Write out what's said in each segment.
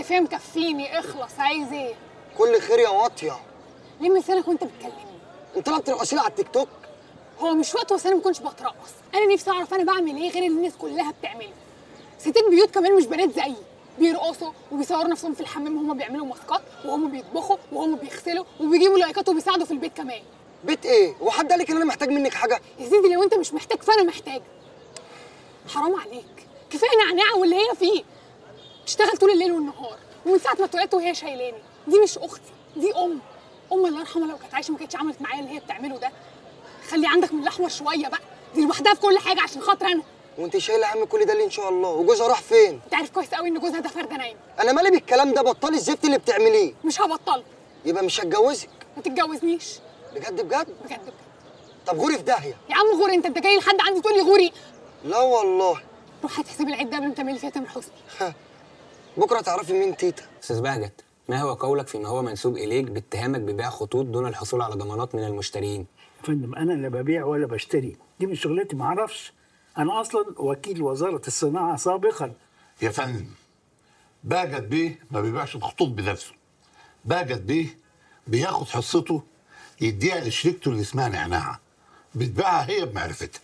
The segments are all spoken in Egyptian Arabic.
كفايه مكفيني اخلص عايز ايه كل خير يا واطيه ليه لسانك وانت بتكلمني انت طلعت ترقصي على التيك توك هو مش وقت بس انا ما كنتش بترقص انا نفسي اعرف انا بعمل ايه غير اللي الناس كلها بتعمله ستات بيوت كمان مش بنات زيي بيرقصوا وبيصوروا نفسهم في الحمام وهم بيعملوا ماسكات وهم بيطبخوا وهم بيغسلوا وبيجيبوا لايكات وبيساعدوا في البيت كمان بيت ايه هو حد قال لك ان انا محتاج منك حاجه يا سيدي لو انت مش محتاج فانا محتاجه حرام عليك كفايه نعناع واللي هي فيه بتشتغل طول الليل والنهار ومن ساعه ما اتولدت وهي شايلاني دي مش اختي دي ام ام الله يرحمها لو كانت عايشه ما كانتش عملت معايا اللي هي بتعمله ده خلي عندك من الاحمر شويه بقى دي لوحدها في كل حاجه عشان خاطر انا وانت شايله هم كل ده ليه ان شاء الله وجوزها راح فين انت عارف كويس قوي ان جوزها ده فرده نايم انا مالي بالكلام ده بطلي الزفت اللي بتعمليه مش هبطل يبقى مش هتجوزك ما تتجوزنيش بجد بجد بجد بجد طب غوري في داهيه يا عم غوري انت انت جاي لحد عندي تقول لي غوري لا والله روح هات حساب العيد ده قبل ما تعملي فيها تامر حسني بكره تعرفي مين تيتا استاذ بهجت ما هو قولك فيما هو منسوب اليك باتهامك ببيع خطوط دون الحصول على ضمانات من المشترين يا فندم انا لا ببيع ولا بشتري دي مش شغلتي ما اعرفش انا اصلا وكيل وزاره الصناعه سابقا يا فندم باجت بيه ما بيبيعش الخطوط بنفسه باجت بيه بياخد حصته يديها لشريكته اللي اسمها نعناعه بتبيعها هي بمعرفتها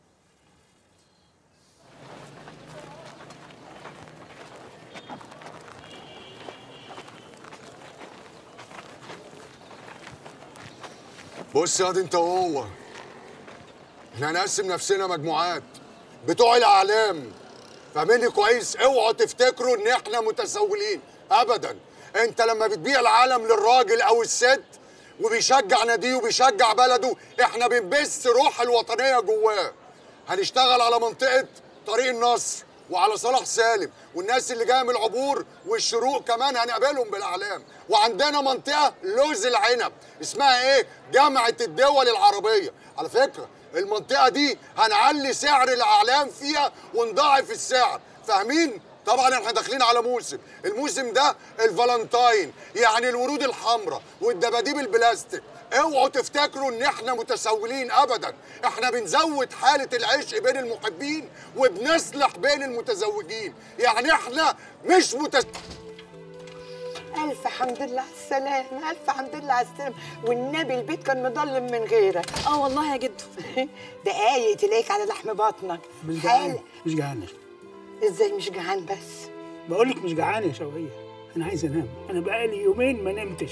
بص يا دي انت وهو احنا هنقسم نفسنا مجموعات بتوع الاعلام فاهميني كويس اوعوا تفتكروا ان احنا متسولين ابدا انت لما بتبيع العالم للراجل او الست وبيشجع ناديه وبيشجع بلده احنا بنبث روح الوطنيه جواه هنشتغل على منطقه طريق النصر وعلى صلاح سالم والناس اللي جايه من العبور والشروق كمان هنقابلهم بالاعلام وعندنا منطقه لوز العنب اسمها ايه جامعه الدول العربيه على فكره المنطقه دي هنعلي سعر الاعلام فيها ونضاعف السعر فاهمين طبعا احنا داخلين على موسم الموسم ده الفالنتاين يعني الورود الحمراء والدباديب البلاستيك اوعوا تفتكروا ان احنا متسولين ابدا احنا بنزود حاله العشق بين المحبين وبنصلح بين المتزوجين يعني احنا مش متس... ألف حمد لله على السلامة ألف حمد لله على السلامة والنبي البيت كان مضلم من غيرك اه والله يا جدو دقايق تلاقيك على لحم بطنك مش حال جعان مش جعان ازاي مش جعان بس بقول لك مش جعان يا شوقية انا عايز انام انا بقالي يومين ما نمتش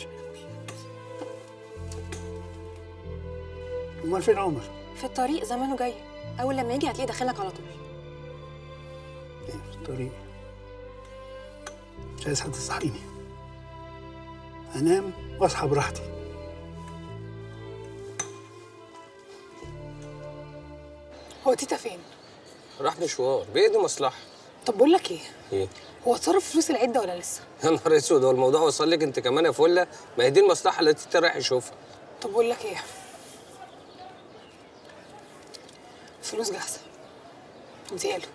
امال فين عمر في الطريق زمانه جاي اول لما يجي هتلاقيه داخلك على طول إيه، في الطريق مش عايز حد يصحيني انام واصحى براحتي هو تيتا فين راح مشوار بيقضي مصلحه طب بقول لك ايه ايه هو اتصرف فلوس العده ولا لسه يا نهار اسود هو الموضوع وصل لك انت كمان يا فله ما هي دي المصلحه اللي انت رايح يشوفها طب بقول لك ايه فلوس جاهزه اديها له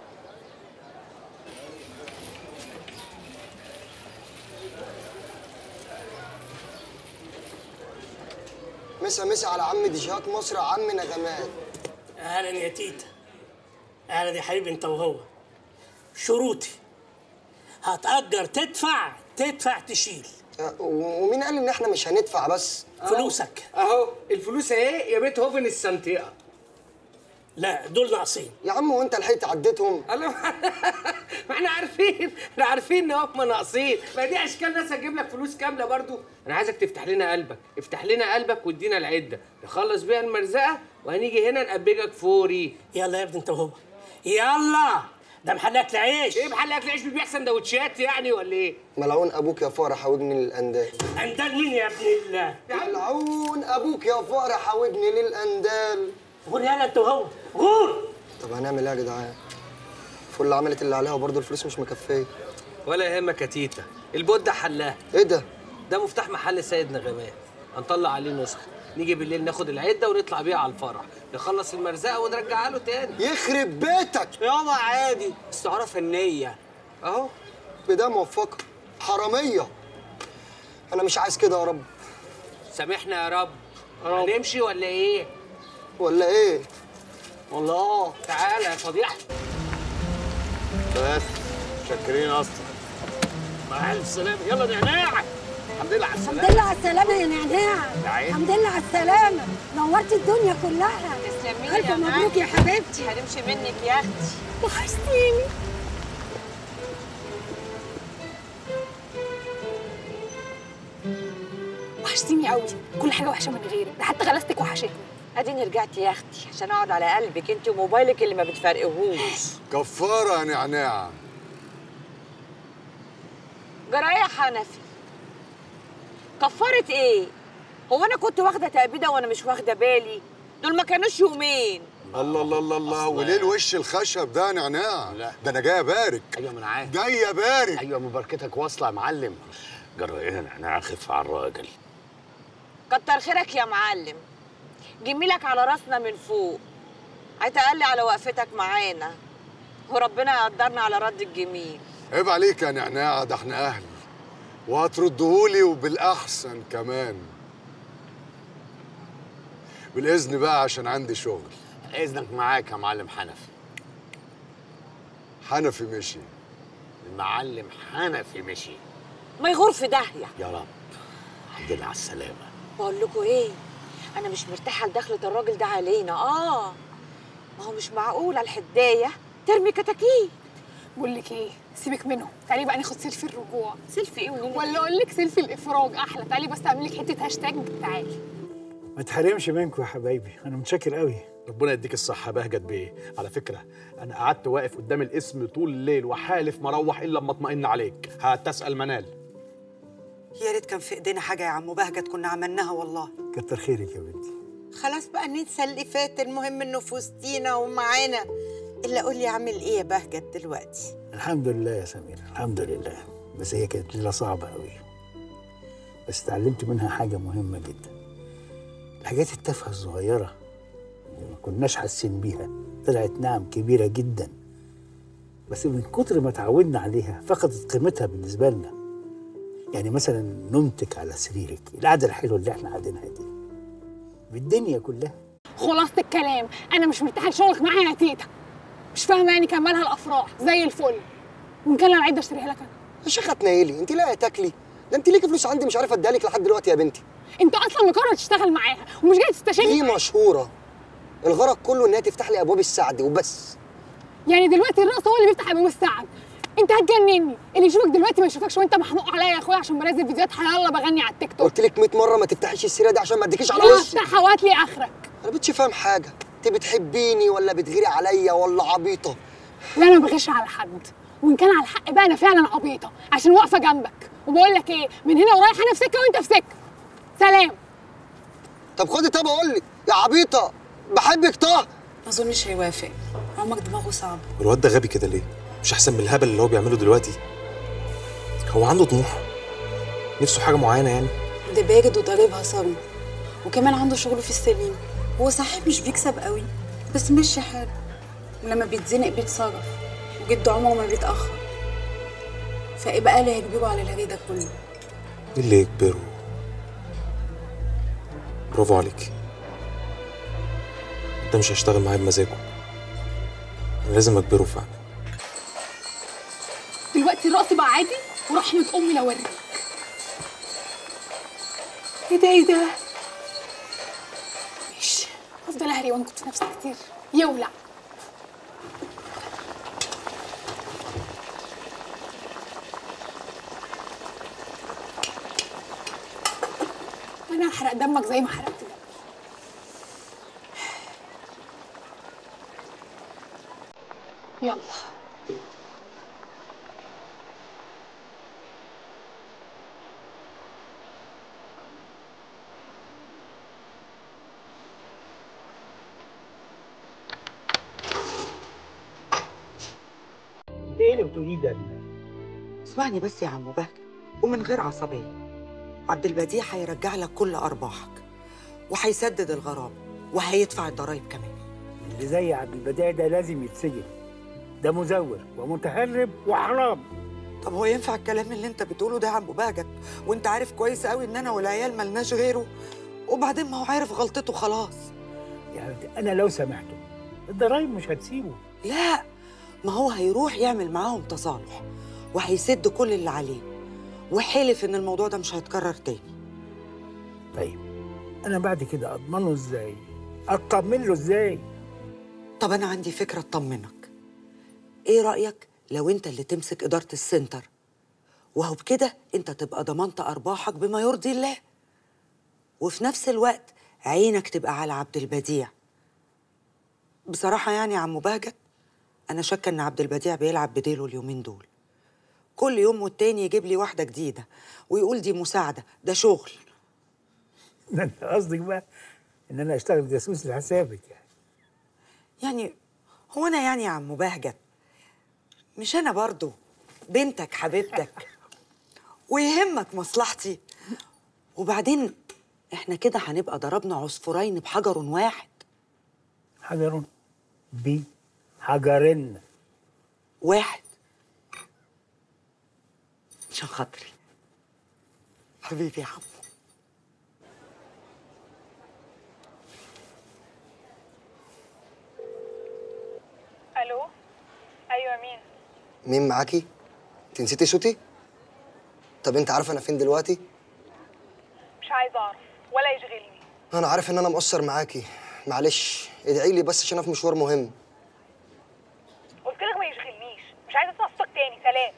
مسا مسا على عم ديجات مصر يا عم نغمات اهلا يا تيتا اهلا يا حبيبي انت وهو شروطي هتأجر تدفع تدفع تشيل أه، و- ومين قال ان احنا مش هندفع بس فلوسك اهو الفلوس اهي يا بيت هوفن السنتيقه لا دول ناقصين يا عم وانت لحقت عديتهم ما احنا عارفين احنا عارفين ان هم ناقصين ما دي اشكال ناس هتجيب لك فلوس كامله برضو انا عايزك تفتح لنا قلبك افتح لنا قلبك وادينا العده نخلص بيها المرزقه وهنيجي هنا نقبجك فوري يلا يا ابني انت وهو يلا ده محل اكل عيش ايه محل اكل عيش بيبيع سندوتشات يعني ولا ايه ملعون ابوك يا فقر حاوجني للاندال اندال مين يا ابن الله ملعون ابوك يا فقر حاوجني للاندال غور يلا انت وهو غور طب هنعمل ايه يا جدعان فل عملت اللي عليها وبرضه الفلوس مش مكفيه ولا يهمك يا تيتا البوت ده حلاها ايه ده ده مفتاح محل سيد نغمات هنطلع عليه نسخه نيجي بالليل ناخد العده ونطلع بيها على الفرح نخلص المرزقه ونرجعها له تاني يخرب بيتك يابا عادي استعاره فنيه اهو بدايه موفقه حراميه انا مش عايز كده يا رب سامحنا يا رب هنمشي ولا ايه ولا ايه والله تعالى يا فضيحه بس شاكرين اصلا مع الف سلامه يلا نعناع الحمد لله على الحمد السلامه لله على السلامة يا نعناع تعالي. الحمد لله على السلامة نورتي الدنيا كلها تسلمي ألف مبروك يا حبيبتي هنمشي منك يا اختي وحشتيني وحشتيني قوي كل حاجه وحشه من غيرك ده حتى غلاستك وحشتني اديني رجعتي يا اختي عشان اقعد على قلبك انت وموبايلك اللي ما بتفرقهوش كفاره يا نعناع جرايه حنفي كفاره ايه هو انا كنت واخده تأبيده وانا مش واخده بالي دول ما كانوش يومين الله الله الله الله وليه الوش الخشب ده يا نعناع لا. ده انا جاي ابارك ايوه من عارف جاي ابارك ايوه مباركتك واصله يا معلم جرى ايه نعناع خف على الراجل كتر خيرك يا معلم جميلك على راسنا من فوق هيتقلي على وقفتك معانا وربنا يقدرنا على رد الجميل عيب عليك يا نعناع ده احنا اهل وهتردهولي وبالاحسن كمان بالاذن بقى عشان عندي شغل اذنك معاك يا معلم حنفي حنفي مشي المعلم حنفي مشي ما يغور في داهيه يا رب الحمد لله على السلامه بقول لكم ايه انا مش مرتاحه لدخله الراجل ده علينا اه ما هو مش معقول على الحدايه ترمي كتاكيت بقول لك ايه سيبك منهم تعالي بقى ناخد سيلفي الرجوع سيلفي ايه ونيلة ولا اقول لك سيلفي الافراج احلى تعالي بس اعمل لك حته هاشتاج تعالي ما تحرمش منكم يا حبايبي انا متشكر قوي ربنا يديك الصحة بهجت بيه على فكرة أنا قعدت واقف قدام الاسم طول الليل وحالف ما أروح إلا لما أطمئن عليك هتسأل منال يا ريت كان في ايدينا حاجه يا عم بهجت كنا عملناها والله كتر خيرك يا بنتي خلاص بقى ننسى اللي فات المهم انه في وسطينا ومعانا الا قول لي اعمل ايه يا بهجت دلوقتي الحمد لله يا سمير الحمد لله بس هي كانت ليله صعبه قوي بس اتعلمت منها حاجه مهمه جدا الحاجات التافهه الصغيره اللي ما كناش حاسين بيها طلعت نعم كبيره جدا بس من كتر ما اتعودنا عليها فقدت قيمتها بالنسبه لنا يعني مثلا نومتك على سريرك القعده الحلوه اللي احنا قاعدينها دي بالدنيا كلها خلاصه الكلام انا مش مرتاحه لشغلك معايا يا تيتا مش فاهمه يعني كملها الافراح زي الفل وان كان انا عايزه اشتريها لك انا يا شيخه تنيلي انت لا تاكلي ده انت ليكي فلوس عندي مش عارفه اديها لك لحد دلوقتي يا بنتي انت اصلا مقرر تشتغل معاها ومش جاي تستشيرني دي مشهوره الغرض كله انها تفتح لي ابواب السعد وبس يعني دلوقتي الرقص هو اللي بيفتح ابواب السعد انت هتجنني اللي يشوفك دلوقتي ما يشوفكش وانت محموق عليا يا اخويا عشان بنزل فيديوهات حلال بغني على التيك توك قلت لك 100 مره ما تفتحيش السيره دي عشان ما اديكيش على لا وشي افتح هوات لي اخرك انا بتش فاهم حاجه انت بتحبيني ولا بتغيري عليا ولا عبيطه لا انا ما بغش على حد وان كان على الحق بقى انا فعلا عبيطه عشان واقفه جنبك وبقول لك ايه من هنا ورايح انا في سكه وانت في سكه سلام طب خدي طب اقول لك يا عبيطه بحبك طه ما اظنش هيوافق عمك دماغه صعب الواد ده غبي كده ليه؟ مش أحسن من الهبل اللي هو بيعمله دلوقتي؟ هو عنده طموح نفسه حاجة معينة يعني ده باجد وطالبها صارم وكمان عنده شغله في السليم هو صحيح مش بيكسب قوي بس ماشي حاله ولما بيتزنق بيتصرف وجده عمره ما بيتأخر فايه بقى اللي هيجبره على الهري ده كله إيه اللي يكبره؟ برافو عليك ده مش هيشتغل معايا بمزاجه أنا لازم أجبره فعلا دلوقتي الرقص بقى عادي ورحمه امي لو اوريك ايه ده ايه ده ماشي افضل اهري وانكت في نفسي كتير يولع انا هحرق دمك زي ما حرقت دمك يلا انت ايه اللي بتقوليه ده؟ اسمعني بس يا عم بهجت ومن غير عصبيه عبد البديع هيرجع لك كل ارباحك وهيسدد الغرامه وهيدفع الضرايب كمان اللي زي عبد البديع ده لازم يتسجن ده مزور ومتهرب وحرام طب هو ينفع الكلام اللي انت بتقوله ده يا عم بهجت وانت عارف كويس قوي ان انا والعيال ملناش غيره وبعدين ما هو عارف غلطته خلاص يعني انا لو سامحته الضرايب مش هتسيبه لا ما هو هيروح يعمل معاهم تصالح وهيسد كل اللي عليه وحلف ان الموضوع ده مش هيتكرر تاني طيب انا بعد كده اضمنه ازاي اطمن له ازاي طب انا عندي فكره تطمنك ايه رايك لو انت اللي تمسك اداره السنتر وهو بكده انت تبقى ضمنت ارباحك بما يرضي الله وفي نفس الوقت عينك تبقى على عبد البديع بصراحه يعني يا عم بهجت انا شاكه ان عبد البديع بيلعب بديله اليومين دول كل يوم والتاني يجيب لي واحده جديده ويقول دي مساعده ده شغل ده انت قصدك بقى ان انا اشتغل جاسوس لحسابك يعني يعني هو انا يعني يا عم بهجت مش انا برضو بنتك حبيبتك ويهمك مصلحتي وبعدين احنا كده هنبقى ضربنا عصفورين بحجر واحد حجر بحجرين واحد عشان خاطري حبيبي يا عم الو ايوه مين مين معاكي؟ انت نسيتي صوتي؟ طب انت عارفه انا فين دلوقتي؟ مش عايزه اعرف ولا يشغلني انا عارف ان انا مقصر معاكي معلش ادعي لي بس عشان انا في مشوار مهم قلت لك ما يشغلنيش مش عايزه اسمع صوتك تاني سلام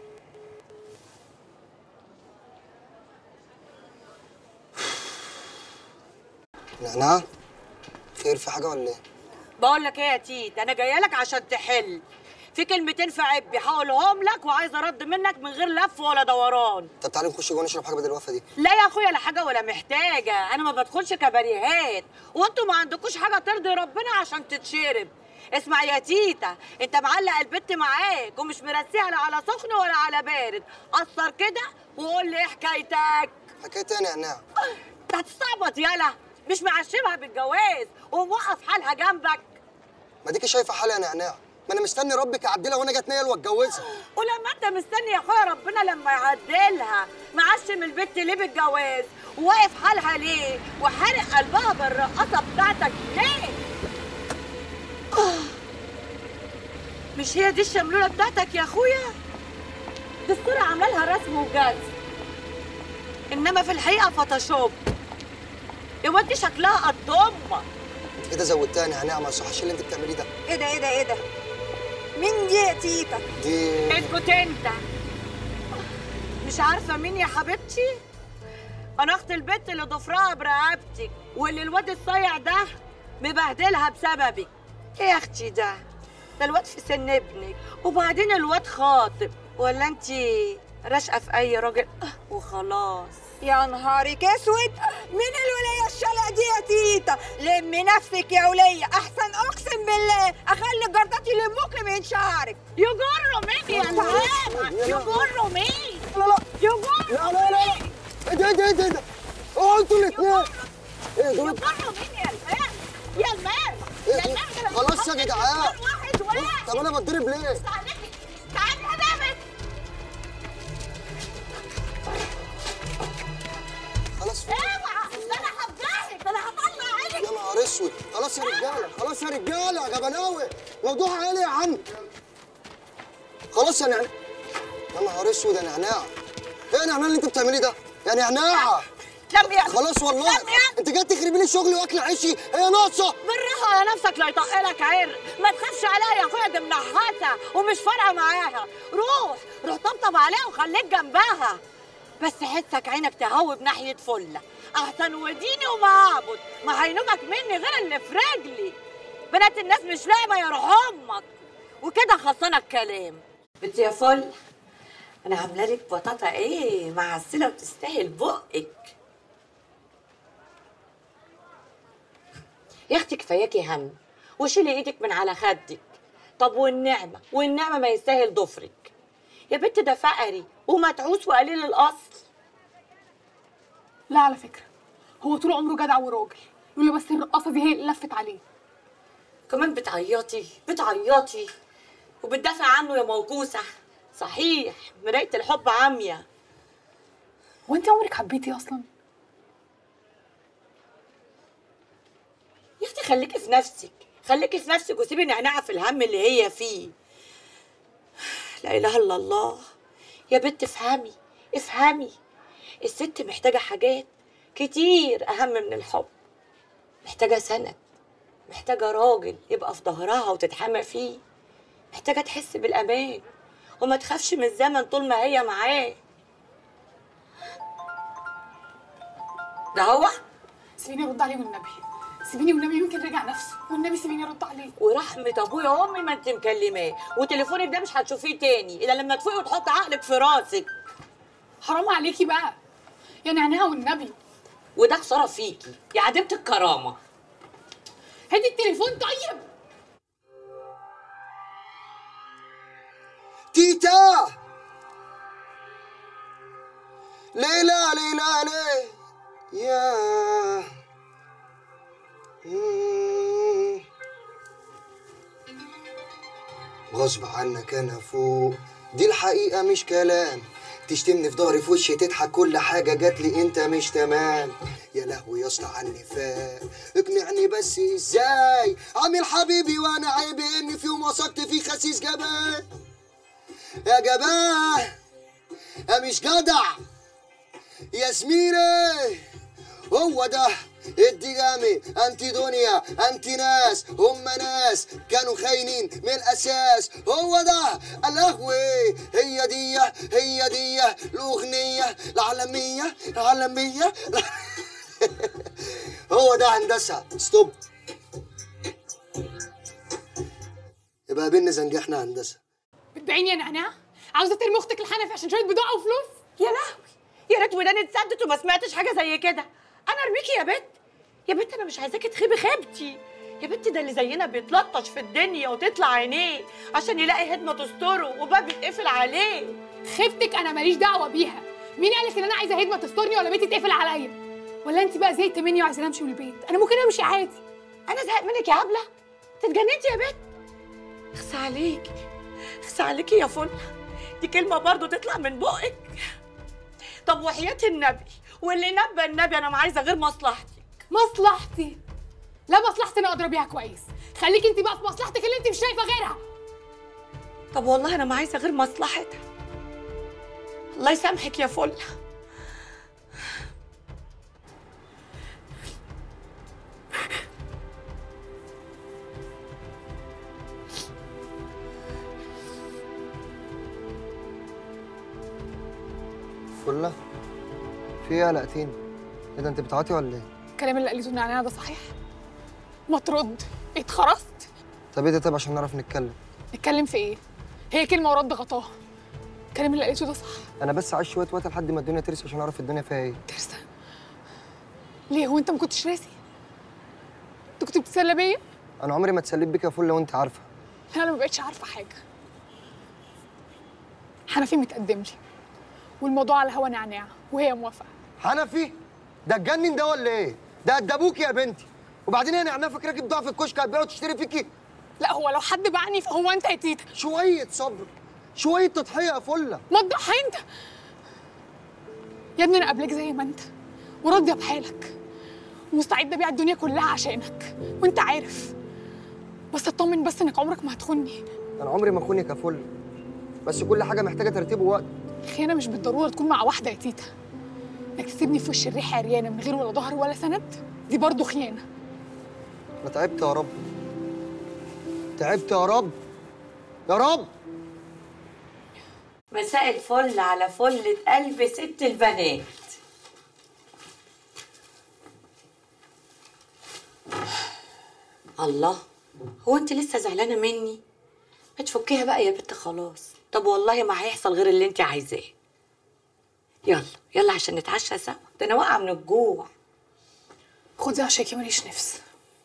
نعناع خير في حاجه ولا ايه؟ بقول لك ايه يا تيت انا جايه لك عشان تحل في كلمتين في عبي هقولهم لك وعايزه رد منك من غير لف ولا دوران طب تعالي نخش جوه نشرب حاجه بدل الوقفه دي لا يا اخويا لا حاجه ولا محتاجه انا ما بدخلش كباريهات وانتوا ما عندكوش حاجه ترضي ربنا عشان تتشرب اسمع يا تيتا انت معلق البت معاك ومش مرسيها لا على سخن ولا على بارد قصر كده وقول لي ايه حكايتك حكايه تاني يا نعناع انت هتستعبط يالا مش معشمها بالجواز وموقف حالها جنبك ما ديكي شايفه حالي يا نعناع ما انا مستني ربك يعدلها وانا جت نيل واتجوزها ولما انت مستني يا اخويا ربنا لما يعدلها معشم البت ليه بالجواز وواقف حالها ليه وحارق قلبها بالرقاصه بتاعتك ليه آه. مش هي دي الشملوله بتاعتك يا اخويا دي الصوره عامله لها رسم وجاز انما في الحقيقه فوتوشوب يا واد دي شكلها قد امك انت كده زودتها يا نعناع ما يصحش اللي انت بتعمليه ده ايه ده ايه ده ايه ده مين دي يا تيتا دي اسكت انت مش عارفه مين يا حبيبتي انا اخت البت اللي ضفرها برقبتك واللي الواد الصايع ده مبهدلها بسببك ايه يا اختي ده ده الواد في سن ابنك وبعدين الواد خاطب ولا انت راشقه في اي راجل آه، وخلاص يا نهارك اسود مين الولية الشلق دي يا تيتا لمي نفسك يا ولية احسن اقسم بالله اخلي جردتي يلموكي من شعرك يجروا مين يا الهامة يجروا مين لا لا يجروا لا لا لا ايه ده ايه ده ايه ده ايه ده اوعوا انتوا الاثنين ايه دول يجروا مين يا الهامة يا المال ايه يا ده؟ المال خلاص يا جدعان واحد واحد طب انا بتضرب ليه؟ تعالي يا دامت خلاص اوعى ده انا هفضحك ده انا هطلع عينك يا نهار اسود خلاص يا رجاله خلاص يا رجاله يا جبناوي موضوع عالي يا عم خلاص يا نعناع يا نهار اسود يا نعناع ايه يا نعناع اللي انت بتعمليه ده يا نعناع لم يا خلاص والله لم يا انت جاي تخربي لي شغلي واكل عيشي هي ناقصه بالراحة على نفسك لا يطقلك عرق ما تخافش عليها يا اخويا دي منحاسة ومش فارقة معاها روح روح طبطب عليها وخليك جنبها بس حسك عينك تهوب ناحية فلة أحسن وديني وما أعبد ما هينوبك مني غير اللي في رجلي بنات الناس مش لاقمة يا روح أمك وكده خلصنا الكلام بنت يا فل أنا عاملة لك بطاطا إيه معسلة وتستاهل بقك يا اختي كفاياكي هم وشيلي ايدك من على خدك طب والنعمه والنعمه ما يستاهل ضفرك يا بنت ده فقري ومتعوس وقليل الاصل لا على فكره هو طول عمره جدع وراجل يقول لي بس الرقاصه دي هي اللي لفت عليه كمان بتعيطي بتعيطي وبتدافع عنه يا موكوسه صحيح مرايه الحب عاميه هو انت عمرك حبيتي اصلا يا اختي خليكي في نفسك خليكي في نفسك وسيبي نعناع في الهم اللي هي فيه لا اله الا الله يا بنت افهمي افهمي الست محتاجة حاجات كتير أهم من الحب محتاجة سند محتاجة راجل يبقى في ظهرها وتتحمى فيه محتاجة تحس بالأمان وما تخافش من الزمن طول ما هي معاه ده هو سيبيني ارد عليه والنبي سيبيني والنبي يمكن رجع نفسه والنبي سيبيني ارد عليه ورحمة أبويا وأمي ما أنت مكلماه وتليفونك ده مش هتشوفيه تاني إلا لما تفوقي وتحط عقلك في راسك حرام عليكي بقى يا نعناع والنبي وده خسارة فيكي يا عديمة الكرامة هاتي التليفون طيب تيتا ليلى ليلى ليلى يا مم. غصب عنك انا فوق دي الحقيقة مش كلام تشتمني في ظهري في وشي تضحك كل حاجة جات لي انت مش تمام يا لهوي يا اسطى على النفاق اقنعني بس ازاي عامل حبيبي وانا عيبي اني في يوم وثقت فيه خسيس جبان يا جبان يا مش جدع ياسمينة هو ده ادي جامي انت دنيا انت ناس هم ناس كانوا خاينين من الاساس هو ده القهوة هي دي هي دي الاغنية العالمية العالمية هو ده هندسة ستوب يبقى قابلنا زنجحنا هندسة بتبيعيني يا نعناع عاوزه ترمي اختك الحنفي عشان شويه بضاعه وفلوس يا لهوي يا ريت وداني اتسدت وما سمعتش حاجة زي كده أنا أرميكي يا بت يا بت أنا مش عايزاكي تخيبي خيبتي يا بنت ده اللي زينا بيتلطش في الدنيا وتطلع عينيه عشان يلاقي هدمة تستره وباب يتقفل عليه خيبتك انا ماليش دعوه بيها مين قالك ان انا عايزه هدمه تسترني ولا بيتي تقفل عليا ولا انت بقى زهقت مني وعايزه امشي من البيت انا ممكن امشي عادي أنا زهقت منك يا هبلة تتجننتي يا بت اخس عليكي اخس عليكي يا فل دي كلمة برضو تطلع من بقك طب وحياة النبي واللي نبى النبي أنا ما عايزة غير مصلحتي مصلحتي لا مصلحتي انا ادرى بيها كويس خليكي انت بقى في مصلحتك اللي انت مش شايفه غيرها طب والله أنا ما عايزة غير مصلحتها الله يسامحك يا فل فلة في ايه قلقتيني؟ ايه ده انت بتعيطي ولا ايه؟ الكلام اللي قالته النعناع ده صحيح ما ترد اتخرست طب ايه ده طب عشان نعرف نتكلم نتكلم في ايه هي كلمه ورد غطاها الكلام اللي قالته ده صح انا بس عايش شويه وقت لحد ما الدنيا ترسى عشان اعرف الدنيا فيها ايه ترسى ليه هو انت ما كنتش راسي انت كنت بتتسلى بيا انا عمري ما اتسليت بيك يا فله وانت عارفه انا ما بقتش عارفه حاجه حنفي متقدم لي والموضوع على هوا نعناع وهي موافقه حنفي ده اتجنن ده ولا ايه؟ ده قد ابوكي يا بنتي وبعدين انا يعني فاكراك بضاعة في الكشك هتبيع وتشتري فيكي لا هو لو حد باعني فهو انت يا تيتا شويه صبر شويه تضحيه يا فله ما تضحي انت يا ابني انا قبلك زي ما انت وراضيه بحالك ومستعده ابيع الدنيا كلها عشانك وانت عارف بس اطمن بس انك عمرك ما هتخوني انا عمري ما اخونك يا فله بس كل حاجه محتاجه ترتيب ووقت الخيانه مش بالضروره تكون مع واحده يا تيتا انك تسيبني في وش الريحه عريانه من غير ولا ظهر ولا سند دي برضه خيانه انا تعبت يا رب تعبت يا رب يا رب مساء الفل على فلة قلب ست البنات الله هو انت لسه زعلانه مني ما تفكيها بقى يا بنت خلاص طب والله ما هيحصل غير اللي انت عايزاه يلا يلا عشان نتعشى سوا ده انا واقعه من الجوع خدي عشاكي ماليش نفس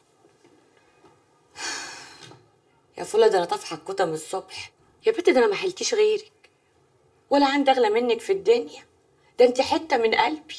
يا فولا ده انا طافحه الكوته من الصبح يا بنت ده انا ما حلتيش غيرك ولا عندي اغلى منك في الدنيا ده انت حته من قلبي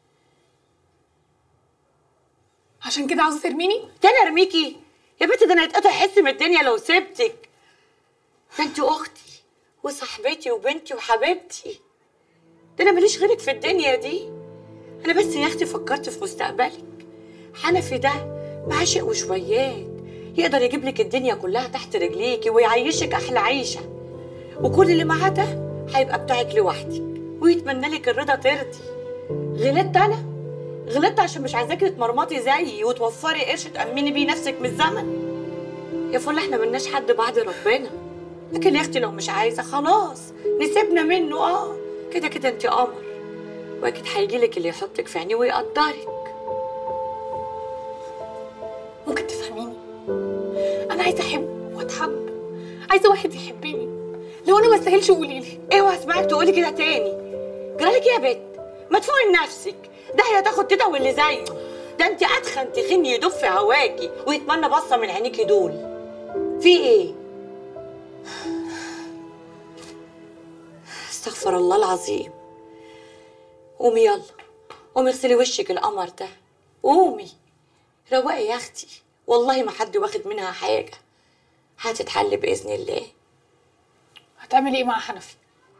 عشان كده عاوزه ترميني ده انا ارميكي يا بنت ده انا هيتقطع حس من الدنيا لو سبتك ده انت اختي وصاحبتي وبنتي وحبيبتي ده انا ماليش غيرك في الدنيا دي انا بس يا اختي فكرت في مستقبلك حنفي ده معاه شيء وشويات يقدر يجيب لك الدنيا كلها تحت رجليكي ويعيشك احلى عيشه وكل اللي معاه ده هيبقى بتاعك لوحدك ويتمنى لك الرضا ترضي غلطت انا غلطت عشان مش عايزاكي تتمرمطي زيي وتوفري قرش تأمني بيه نفسك من الزمن يا فل احنا ملناش حد بعد ربنا لكن يا اختي لو مش عايزه خلاص نسيبنا منه اه كده كده انت قمر واكيد هيجيلك اللي يحطك في عينيه ويقدرك ممكن تفهميني انا عايزه احب واتحب عايزه واحد يحبني لو انا ما استاهلش قولي لي اوعى اسمعك تقولي كده تاني جرالك ايه يا بت ما تفوقي لنفسك ده هي تاخد تيتا واللي زيه ده انت اتخن تخين يدب في هواكي ويتمنى بصه من عينيكي دول في ايه استغفر الله العظيم قومي يلا قومي اغسلي وشك القمر ده قومي روقي يا اختي والله ما حد واخد منها حاجه هتتحل باذن الله هتعملي ايه مع حنفي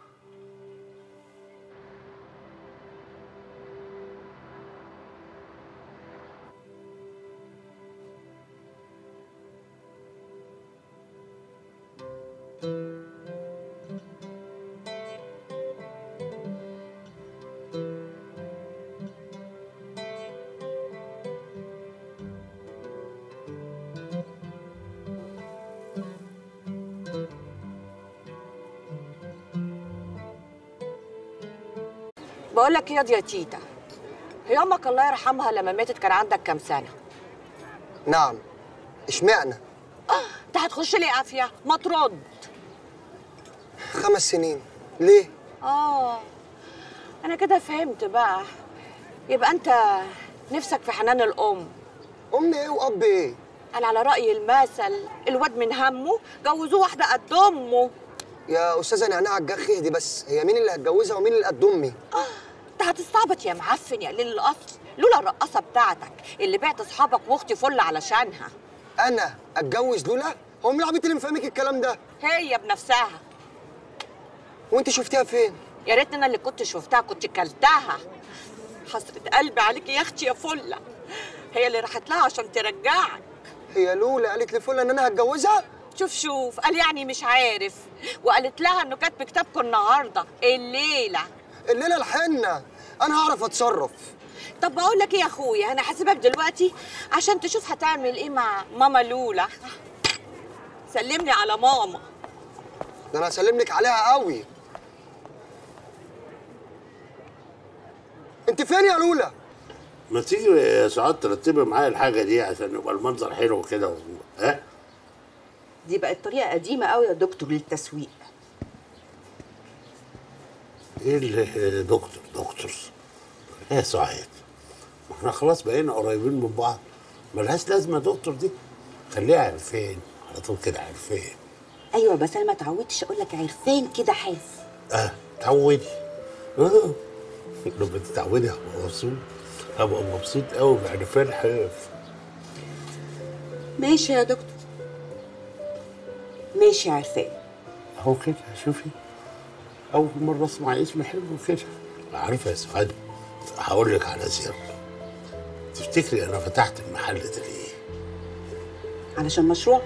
بقول لك ايه يا دي يا تيتا هي امك الله يرحمها لما ماتت كان عندك كام سنه نعم اشمعنى انت هتخش لي قافيه ما ترد خمس سنين ليه اه انا كده فهمت بقى يبقى انت نفسك في حنان الام ام ايه واب ايه انا على راي المثل الواد من همه جوزوه واحده قد امه يا استاذه نعناع الجخ اهدي بس هي مين اللي هتجوزها ومين اللي قد امي انت هتستعبط يا معفن يا قليل الاصل لولا الرقاصه بتاعتك اللي بعت اصحابك واختي فل علشانها انا اتجوز لولا هو مين العبيط اللي مفهمك الكلام ده هي بنفسها وانت شفتيها فين يا ريتني انا اللي كنت شفتها كنت كلتها حسرة قلبي عليكي يا اختي يا فله هي اللي راحت لها عشان ترجعك هي لولا قالت لفلة ان انا هتجوزها شوف شوف قال يعني مش عارف وقالت لها انه كاتب كتابكم النهارده الليله الليله الحنه انا هعرف اتصرف طب بقول لك ايه يا اخويا انا هسيبك دلوقتي عشان تشوف هتعمل ايه مع ماما لولا سلمني على ماما ده انا هسلم لك عليها قوي انت فين يا لولا ما تيجي يا سعاد ترتبي معايا الحاجه دي عشان يبقى المنظر حلو كده و- ها دي بقت طريقه قديمه قوي يا دكتور للتسويق ايه اللي دكتور دكتور ايه يا سعاد ما احنا خلاص بقينا قريبين من بعض ملهاش لازمه دكتور دي خليها عرفين على طول كده عرفين ايوه بس انا ما اتعودتش اقول لك عرفان كده حاف اه تعودي اه لما تتعودي هبقى مبسوط هبقى مبسوط قوي بعرفان حاف ماشي يا دكتور ماشي يا عرفان اهو كده شوفي اول مره اسمع اسم حلو كده عارفه يا سعاد هقول لك على سر تفتكري انا فتحت المحل ده ليه علشان مشروع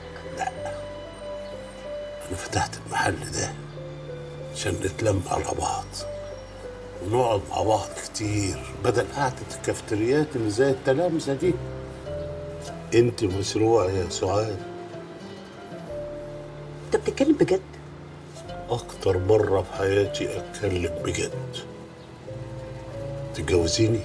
انا فتحت المحل ده عشان نتلم على بعض ونقعد مع بعض كتير بدل قعدة الكافتريات اللي زي التلامذة دي انت مسروقة يا سعاد انت بتتكلم بجد اكتر مرة في حياتي اتكلم بجد تتجوزيني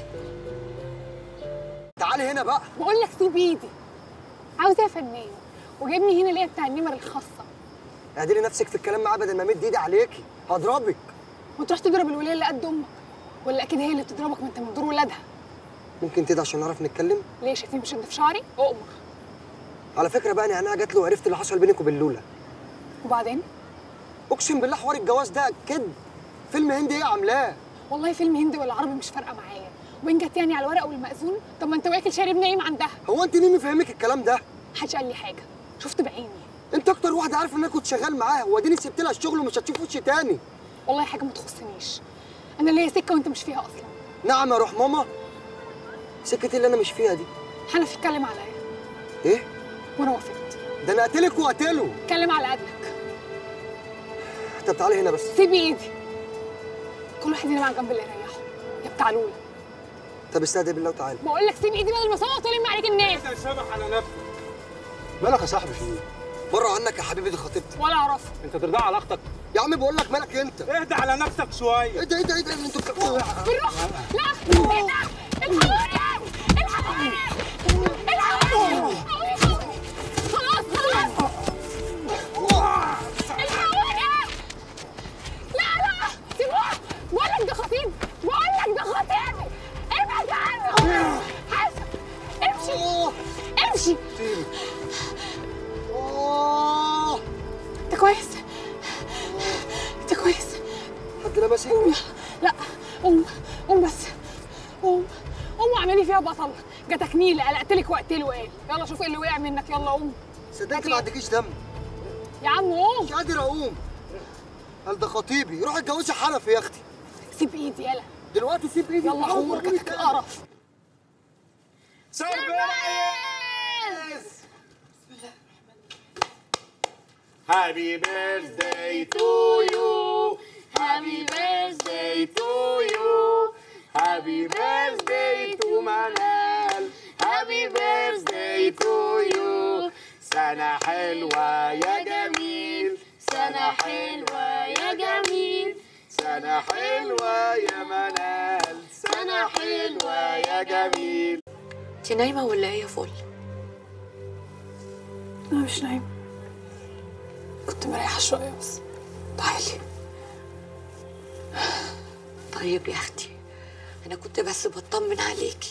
تعالي هنا بقى بقول لك سيب ايدي عاوزه يا فنان وجايبني هنا ليا بتاع النمر الخاصه اعدلي نفسك في الكلام معاه بدل ما امد ايدي عليكي هضربك وتروح تضرب الوليه اللي قد امك ولا اكيد هي اللي بتضربك ما انت من دور ولادها ممكن تدعي عشان نعرف نتكلم ليه شايفين مش في شعري اؤمر على فكره بقى نعناع جات له وعرفت اللي حصل بينك وبين لولا وبعدين اقسم بالله حوار الجواز ده كده فيلم هندي ايه عاملاه والله فيلم هندي ولا عربي مش فارقه معايا وين جت يعني على الورق والمأذون طب ما انت واكل شارب نايم عندها هو انت مين مفهمك الكلام ده محدش قال لي حاجه شفت بعيني انت اكتر واحده عارفه ان انا كنت شغال معاها واديني سبت لها الشغل ومش هتشوف وشي تاني والله حاجه ما تخصنيش انا ليا سكه وانت مش فيها اصلا نعم يا روح ماما سكتي اللي انا مش فيها دي حنفي اتكلم عليا ايه وانا وافقت ده انا قاتلك وقتله اتكلم على قدك طب تعالي هنا بس سيبي ايدي كل واحد ينام على الجنب اللي يريحه يا بتاع لولا طب استهدى بالله وتعالى بقول لك سيب ايدي بدل ما صوت ولم عليك الناس انت سامح على نفسك مالك يا صاحبي في ايه؟ بره عنك يا حبيبي دي خطيبتي ولا اعرفها انت ترضى على اختك يا عم بقول لك مالك انت اهدى على نفسك شويه ايه ده ايه ده ايه ده انتوا بتعملوا بالراحه لا ايه ده الحقوني الحقوني الحقوني خلاص خلاص الحقوني لا لا سيبوه بقول لك ده خطيب بقول لك ده خطيبي ابعد عنه حسن امشي امشي انت كويس انت كويس حد لابس قوم لا قوم قوم بس قوم قوم واعملي فيها بطل جاتك نيله قلقت لك واقتله ايه يلا شوف ايه اللي وقع منك يلا قوم صدقت ما عندكيش دم يا عم قوم مش قادر اقوم قال ده خطيبي روح اتجوزي حنفي يا اختي سيب ايدي يلا دلوقتي سيب ايدي يلا خور جاتك القرف Happy birthday to you. Happy birthday to you. Happy birthday to منال. Happy birthday to you. سنة حلوة يا جميل. سنة حلوة يا جميل. سنة حلوة يا منال. سنة حلوة يا جميل. انت نايمة ولا ايه يا فل؟ انا مش نايمه كنت مريحه شويه بس تعالي طيب يا اختي انا كنت بس بطمن عليكي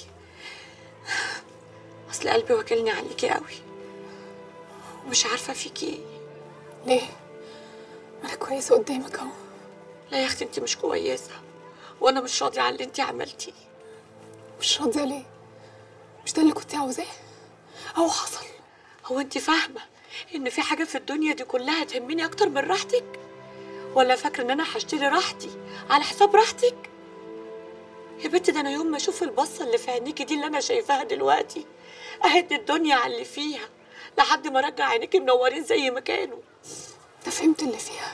اصل قلبي واكلني عليكي قوي ومش عارفه فيكي ايه ليه انا كويسه قدامك اهو لا يا اختي انت مش كويسه وانا مش راضيه على اللي انت عملتيه مش راضيه ليه مش ده اللي كنت عاوزاه اهو حصل هو انت فاهمه ان في حاجه في الدنيا دي كلها تهمني اكتر من راحتك ولا فاكره ان انا هشتري راحتي على حساب راحتك يا بنتي ده انا يوم ما اشوف البصه اللي في عينيكي دي اللي انا شايفاها دلوقتي اهد الدنيا على اللي فيها لحد ما ارجع عينيكي منورين زي ما كانوا ده فهمت اللي فيها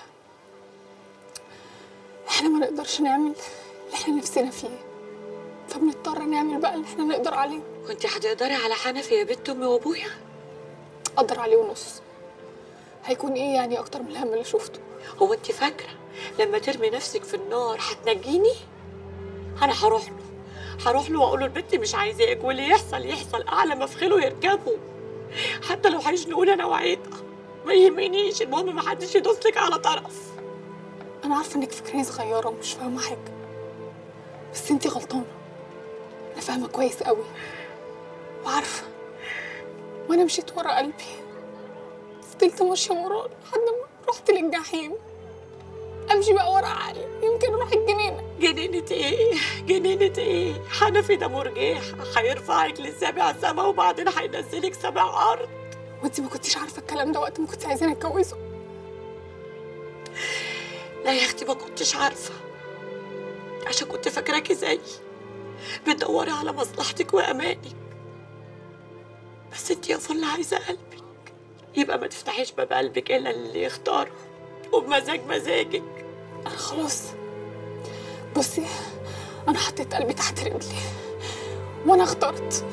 احنا ما نقدرش نعمل اللي احنا نفسنا فيه فبنضطر نعمل بقى اللي احنا نقدر عليه وانت هتقدري على حنفي يا بنت امي وابويا اقدر عليه ونص هيكون ايه يعني اكتر من الهم اللي شفته هو انت فاكره لما ترمي نفسك في النار هتنجيني انا هروح له هروح له واقول له البنت مش عايزاك واللي يحصل يحصل اعلى ما في خيله يركبه حتى لو هيشنقوني انا وعيطه ما يهمنيش المهم ما حدش يدوس لك على طرف انا عارفه انك فكراني صغيره ومش فاهمه حاجه بس انتي غلطانه انا فاهمه كويس قوي وعارفه وانا مشيت ورا قلبي فضلت ماشيه وراه لحد ما رحت للجحيم امشي بقى ورا عقلي يمكن اروح الجنينه جنينة ايه؟ جنينة ايه؟ حنفي ده مرجيح هيرفعك لسابع سما وبعدين هينزلك سابع ارض وانت ما كنتيش عارفه الكلام ده وقت ما كنت عايزاني اتجوزه لا يا اختي ما كنتش عارفه عشان كنت فاكراكي زيي بتدوري على مصلحتك وامانك بس انت يا فل عايزه قلبك يبقى ما تفتحيش باب قلبك الا اللي يختاره وبمزاج مزاجك انا خلاص بصي انا حطيت قلبي تحت رجلي وانا اخترت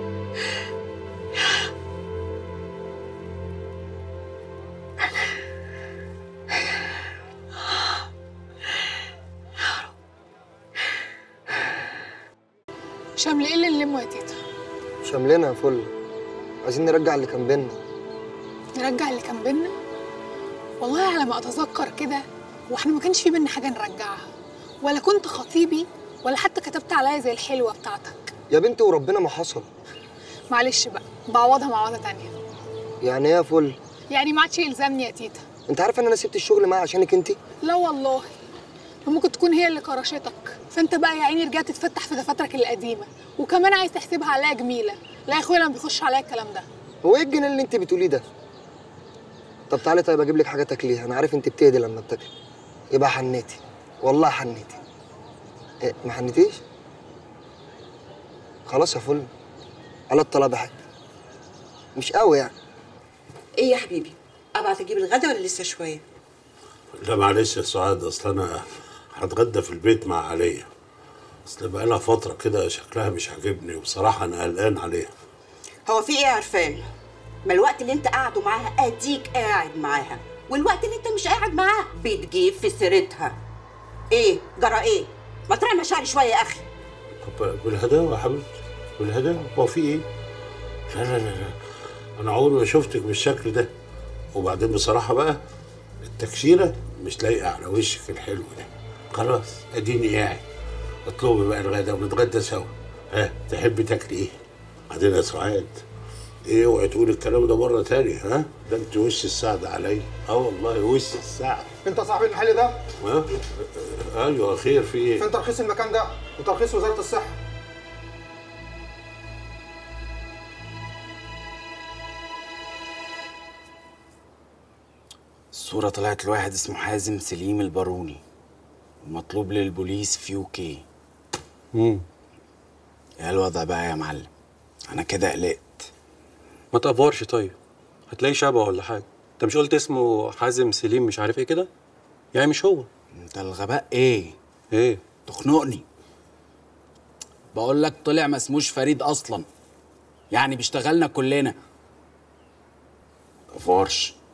شامل ايه اللي نلمه يا تيتا شاملنا يا فل عايزين نرجع اللي كان بينا نرجع اللي كان بينا والله على ما اتذكر كده هو احنا ما كانش في بينا حاجه نرجعها ولا كنت خطيبي ولا حتى كتبت عليا زي الحلوه بتاعتك يا بنتي وربنا ما حصل معلش بقى بعوضها معوضه تانية يعني ايه يا فل يعني ما عادش يلزمني يا تيتا انت عارفه ان انا سبت الشغل معاه عشانك انت لا والله وممكن تكون هي اللي كرشتك فانت بقى يا عيني رجعت تتفتح في دفاترك القديمه وكمان عايز تحسبها عليا جميله لا يا اخويا لما بيخش عليا الكلام ده هو ايه الجنان اللي انت بتقوليه ده طب تعالي طيب اجيب لك حاجه تاكليها انا عارف انت بتهدي لما بتاكلي يبقى حنيتي والله حنيتي إيه ما حنيتيش خلاص يا فل على الطلب يا حاج مش قوي يعني ايه يا حبيبي ابعت اجيب الغدا ولا لسه شويه لا معلش يا سعاد اصل انا هتغدى في البيت مع عليا اصل بقالها فتره كده شكلها مش عاجبني وبصراحه انا قلقان عليها هو في ايه يا عرفان ما الوقت اللي انت قاعده معاها اديك قاعد معاها والوقت اللي انت مش قاعد معاها بتجيب في سيرتها ايه جرى ايه ما تراعي مشاعري شويه يا اخي طب بالهداوه يا حبيبتي بالهداوه هو في ايه؟ لا لا لا لا انا عمري ما شفتك بالشكل ده وبعدين بصراحه بقى التكشيره مش لايقه على وشك الحلو ده خلاص اديني قاعد اطلبي بقى الغدا ونتغدى سوا ها تحبي تاكلي ايه؟ بعدين يا سعاد ايه اوعي تقولي الكلام ده مره تاني ها؟ ده انت وش السعد عليا اه والله وش السعد انت صاحب المحل ده ها؟ ايوه خير في ايه؟ فين ترخيص المكان ده وترخيص وزاره الصحه الصورة طلعت لواحد اسمه حازم سليم الباروني ومطلوب للبوليس في يو كي امم ايه الوضع بقى يا معلم انا كده قلقت ما تقفرش طيب هتلاقي شبه ولا حاجه انت مش قلت اسمه حازم سليم مش عارف ايه كده يعني مش هو انت الغباء ايه ايه تخنقني بقول لك طلع ما اسموش فريد اصلا يعني بيشتغلنا كلنا تقفرش